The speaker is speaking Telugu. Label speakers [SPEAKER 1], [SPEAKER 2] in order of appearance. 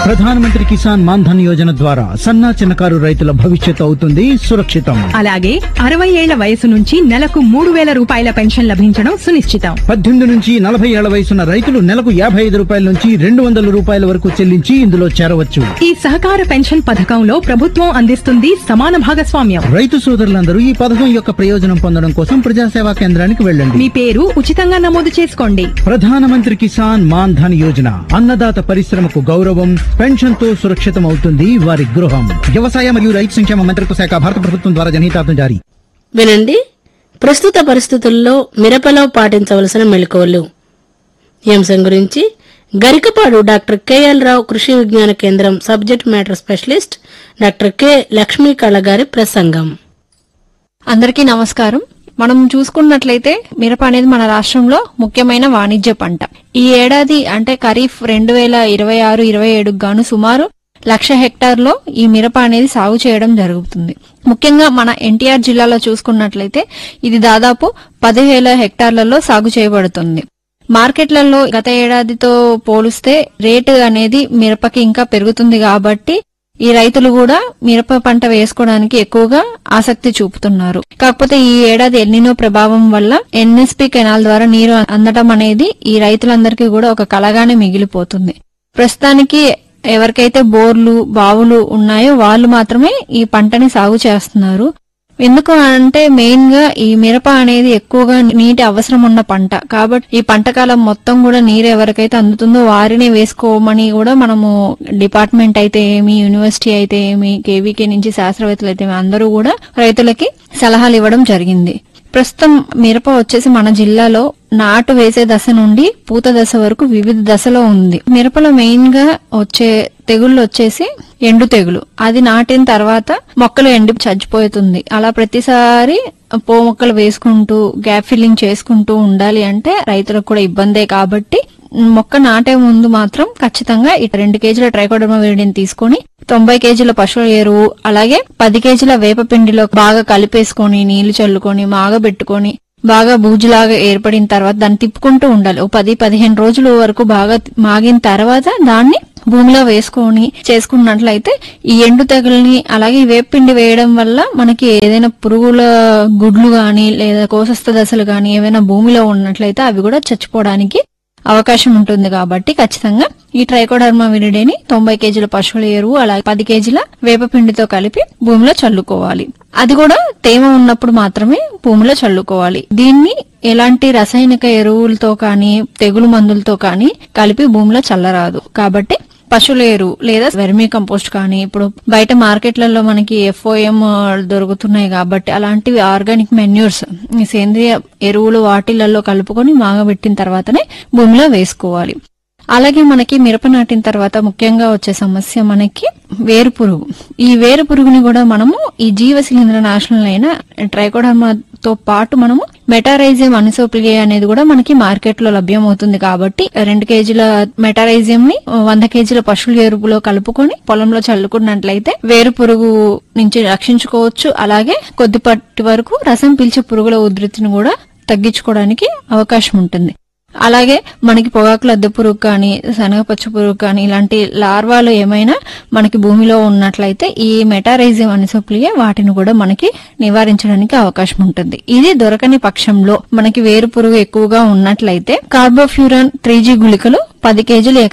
[SPEAKER 1] ప్రధానమంత్రి కిసాన్ మాన్ ధన్ యోజన ద్వారా సన్నా చిన్నకారు రైతుల భవిష్యత్తు అవుతుంది సురక్షితం
[SPEAKER 2] అలాగే అరవై ఏళ్ల వయసు నుంచి నెలకు మూడు వేల రూపాయల పెన్షన్ లభించడం సునిశ్చితం
[SPEAKER 1] పద్దెనిమిది నుంచి నలభై ఏళ్ల వయసున్న రైతులు నెలకు యాభై ఐదు రూపాయల నుంచి రెండు వందల రూపాయల వరకు చెల్లించి ఇందులో చేరవచ్చు
[SPEAKER 2] ఈ సహకార పెన్షన్ పథకంలో ప్రభుత్వం అందిస్తుంది సమాన భాగస్వామ్యం
[SPEAKER 1] రైతు సోదరులందరూ ఈ పథకం యొక్క ప్రయోజనం పొందడం కోసం ప్రజాసేవా కేంద్రానికి వెళ్ళండి
[SPEAKER 2] మీ పేరు ఉచితంగా నమోదు చేసుకోండి
[SPEAKER 1] ప్రధానమంత్రి కిసాన్ మాన్ ధన్ యోజన అన్నదాత పరిశ్రమకు గౌరవం పెన్షన్ తో సురక్షితం అవుతుంది వారి గృహం వ్యవసాయ మరియు రైతు సంక్షేమ మంత్రిత్వ శాఖ భారత ప్రభుత్వం ద్వారా జనహితార్థం జారీ
[SPEAKER 3] వినండి ప్రస్తుత పరిస్థితుల్లో మిరపలో పాటించవలసిన మెలకువలు ఈ అంశం గురించి గరికపాడు డాక్టర్ కెఎల్ రావు కృషి విజ్ఞాన కేంద్రం subject matter specialist doctor K Lakshmi Kala గారి ప్రసంగం
[SPEAKER 4] అందరికీ నమస్కారం మనం చూసుకున్నట్లయితే మిరప అనేది మన రాష్ట్రంలో ముఖ్యమైన వాణిజ్య పంట ఈ ఏడాది అంటే ఖరీఫ్ రెండు వేల ఇరవై ఆరు ఇరవై ఏడుకు గాను సుమారు లక్ష హెక్టార్లో ఈ మిరప అనేది సాగు చేయడం జరుగుతుంది ముఖ్యంగా మన ఎన్టీఆర్ జిల్లాలో చూసుకున్నట్లయితే ఇది దాదాపు పదివేల హెక్టార్లలో సాగు చేయబడుతుంది మార్కెట్లలో గత ఏడాదితో పోలిస్తే రేటు అనేది మిరపకి ఇంకా పెరుగుతుంది కాబట్టి ఈ రైతులు కూడా మిరప పంట వేసుకోవడానికి ఎక్కువగా ఆసక్తి చూపుతున్నారు కాకపోతే ఈ ఏడాది ఎల్నినో ప్రభావం వల్ల ఎన్ఎస్పి కెనాల్ ద్వారా నీరు అందడం అనేది ఈ రైతులందరికీ కూడా ఒక కలగానే మిగిలిపోతుంది ప్రస్తుతానికి ఎవరికైతే బోర్లు బావులు ఉన్నాయో వాళ్ళు మాత్రమే ఈ పంటని సాగు చేస్తున్నారు ఎందుకు అంటే మెయిన్ గా ఈ మిరప అనేది ఎక్కువగా నీటి అవసరం ఉన్న పంట కాబట్టి ఈ పంట కాలం మొత్తం కూడా నీరు ఎవరికైతే అందుతుందో వారిని వేసుకోమని కూడా మనము డిపార్ట్మెంట్ అయితే ఏమి యూనివర్సిటీ అయితే ఏమి కేవీకే నుంచి శాస్త్రవేత్తలు అయితే ఏమి అందరూ కూడా రైతులకి సలహాలు ఇవ్వడం జరిగింది ప్రస్తుతం మిరప వచ్చేసి మన జిల్లాలో నాటు వేసే దశ నుండి పూత దశ వరకు వివిధ దశలో ఉంది మిరపలో మెయిన్ గా వచ్చే తెగుళ్ళు వచ్చేసి ఎండు తెగులు అది నాటిన తర్వాత మొక్కలు ఎండి చచ్చిపోతుంది అలా ప్రతిసారి పో మొక్కలు వేసుకుంటూ గ్యాప్ ఫిల్లింగ్ చేసుకుంటూ ఉండాలి అంటే రైతులకు కూడా ఇబ్బందే కాబట్టి మొక్క నాటే ముందు మాత్రం ఖచ్చితంగా ఇటు రెండు కేజీల ట్రైకోడర్మా వేడిని తీసుకొని తొంభై కేజీల పశువుల ఎరువు అలాగే పది కేజీల వేపపిండిలో బాగా కలిపేసుకొని నీళ్లు చల్లుకొని మాగబెట్టుకొని బాగా బూజులాగా ఏర్పడిన తర్వాత దాన్ని తిప్పుకుంటూ ఉండాలి ఓ పది పదిహేను రోజుల వరకు బాగా మాగిన తర్వాత దాన్ని భూమిలో వేసుకొని చేసుకున్నట్లయితే ఈ ఎండు తెగుల్ని అలాగే ఈ వేపిండి వేయడం వల్ల మనకి ఏదైనా పురుగుల గుడ్లు గాని లేదా కోసస్థ దశలు గాని ఏవైనా భూమిలో ఉన్నట్లయితే అవి కూడా చచ్చిపోవడానికి అవకాశం ఉంటుంది కాబట్టి ఖచ్చితంగా ఈ ట్రైకోడర్మా విరిడేని తొంభై కేజీల పశువుల ఎరువు అలాగే పది కేజీల వేపపిండితో కలిపి భూమిలో చల్లుకోవాలి అది కూడా తేమ ఉన్నప్పుడు మాత్రమే భూమిలో చల్లుకోవాలి దీన్ని ఎలాంటి రసాయనిక ఎరువులతో కానీ తెగులు మందులతో కానీ కలిపి భూమిలో చల్లరాదు కాబట్టి పశువుల ఎరువు లేదా వెర్మీ కంపోస్ట్ కానీ ఇప్పుడు బయట మార్కెట్లలో మనకి ఎఫ్ఓఎం దొరుకుతున్నాయి కాబట్టి అలాంటివి ఆర్గానిక్ మెన్యూర్స్ ఈ సేంద్రియ ఎరువులు వాటిలలో కలుపుకొని మాగబెట్టిన తర్వాతనే భూమిలో వేసుకోవాలి అలాగే మనకి మిరప నాటిన తర్వాత ముఖ్యంగా వచ్చే సమస్య మనకి వేరు పురుగు ఈ వేరు పురుగుని కూడా మనము ఈ జీవ శిలీంద్ర నాశనలైన ట్రైకోడర్మాతో పాటు మనము మెటారైజియం అనిసోప్లిగే అనేది కూడా మనకి మార్కెట్ లో లభ్యమవుతుంది కాబట్టి రెండు కేజీల మెటారైజియం ని వంద కేజీల పశువుల ఎరుపులో కలుపుకొని పొలంలో చల్లుకున్నట్లయితే వేరు పురుగు నుంచి రక్షించుకోవచ్చు అలాగే కొద్దిపాటి వరకు రసం పీల్చే పురుగుల ఉధృతిని కూడా తగ్గించుకోవడానికి అవకాశం ఉంటుంది అలాగే మనకి పొగాకు లద్దె పురుగు కానీ శనగపచ్చ పురుగు కానీ ఇలాంటి లార్వాలు ఏమైనా మనకి భూమిలో ఉన్నట్లయితే ఈ మెటారైజియం అనిసోప్లియే వాటిని కూడా మనకి నివారించడానికి అవకాశం ఉంటుంది ఇది దొరకని పక్షంలో మనకి వేరు పురుగు ఎక్కువగా ఉన్నట్లయితే కార్బోఫ్యూరాన్ త్రీ గుళికలు పది కేజీలు